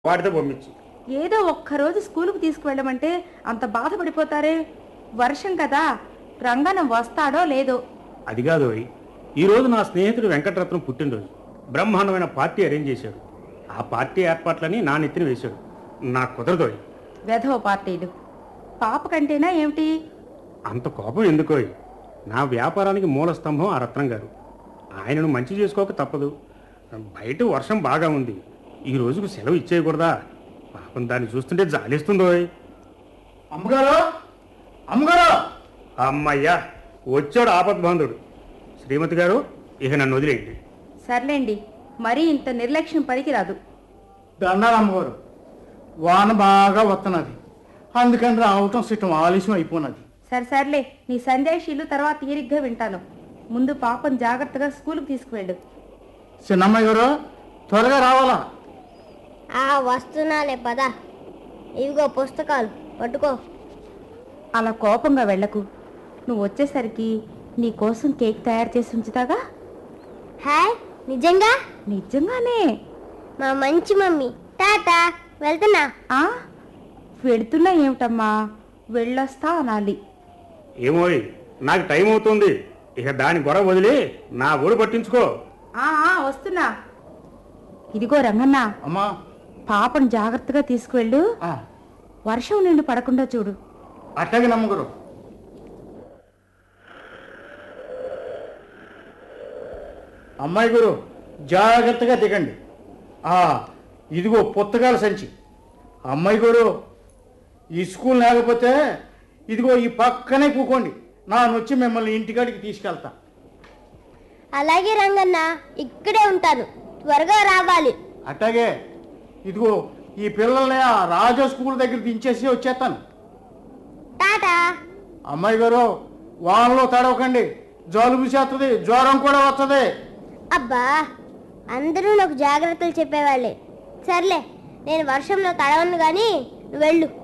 వాటితో పంపించు ఏదో ఒక్కరోజు స్కూలుకు తీసుకువెళ్ళమంటే అంత బాధపడిపోతారే వర్షం కదా రంగనం వస్తాడో లేదో అది కాదు ఓయ్. ఈ రోజు నా స్నేహితుడు వెంకటరత్నం పుట్టినరోజు బ్రహ్మాండమైన పార్టీ అరేంజ్ చేశాడు ఆ పార్టీ ఏర్పాట్లని నా నెత్తిన వేశాడు నాకు కుదరదోయ్ వెధవ పార్టీలు పాప కంటేనా ఏమిటి అంత కోపం ఎందుకోయ్ నా వ్యాపారానికి మూల స్తంభం ఆ రత్నం గారు ఆయనను మంచి చేసుకోక తప్పదు బయట వర్షం బాగా ఉంది ఈ రోజుకు సెలవు ఇచ్చేయకూడదా పాపం దాన్ని చూస్తుంటే జాలిస్తుందోయ్ అమ్మగారు అమ్మగారు అమ్మయ్యా వచ్చాడు ఆపద్బాంధుడు శ్రీమతి గారు ఇక నన్ను వదిలేయండి సర్లేండి మరీ ఇంత నిర్లక్ష్యం పనికిరాదు దండాలు అమ్మగారు వాన బాగా వస్తున్నది అందుకని రావటం సిట్టం ఆలస్యం అయిపోయినది సరే సర్లే నీ సందేశీలు తర్వాత తీరిగ్గా వింటాను ముందు పాపం జాగ్రత్తగా స్కూలుకు తీసుకువెళ్ళు చిన్నమ్మాయి గారు త్వరగా రావాలా ఆ వస్తున్నాలే పద ఇవిగో పుస్తకాలు పట్టుకో అలా కోపంగా వెళ్ళకు నువ్వు వచ్చేసరికి నీ కోసం కేక్ తయారు చేసి ఉంచుతాగా హాయ్ నిజంగా నిజంగానే మా మంచి మమ్మీ టాటా వెళ్తున్నా ఆ వెళుతున్నా ఏమిటమ్మా వెళ్ళొస్తా అనాలి ఏమోయ్ నాకు టైం అవుతుంది ఇక దాని గొడవ వదిలి నా ఒడి పట్టించుకో ఆ ఆ, వస్తున్నా ఇదిగో రంగన్న అమ్మా పాపను జాగ్రత్తగా తీసుకువెళ్ళు ఆ, వర్షం నిండు పడకుండా చూడు అట్లాగే నమ్మగారు అమ్మాయి గురు జాగ్రత్తగా దిగండి ఆ, ఇదిగో పుస్తకాల సంచి అమ్మాయి గురు ఈ స్కూల్ లేకపోతే ఇదిగో ఈ పక్కనే కూకోండి నానొచ్చి మిమ్మల్ని ఇంటికాడికి తీసుకెళ్తా అలాగే రంగన్న ఇక్కడే ఉంటాను త్వరగా రావాలి అట్లాగే ఇదిగో ఈ పిల్లల్ని ఆ రాజా స్కూల్ దగ్గర దించేసి వచ్చేస్తాను టాటా అమ్మాయి గారు వానలో తడవకండి జలుబు చేస్తుంది జ్వరం కూడా వస్తుంది అబ్బా అందరూ నాకు జాగ్రత్తలు చెప్పేవాళ్ళే సర్లే నేను వర్షంలో తడవను కానీ నువ్వు వెళ్ళు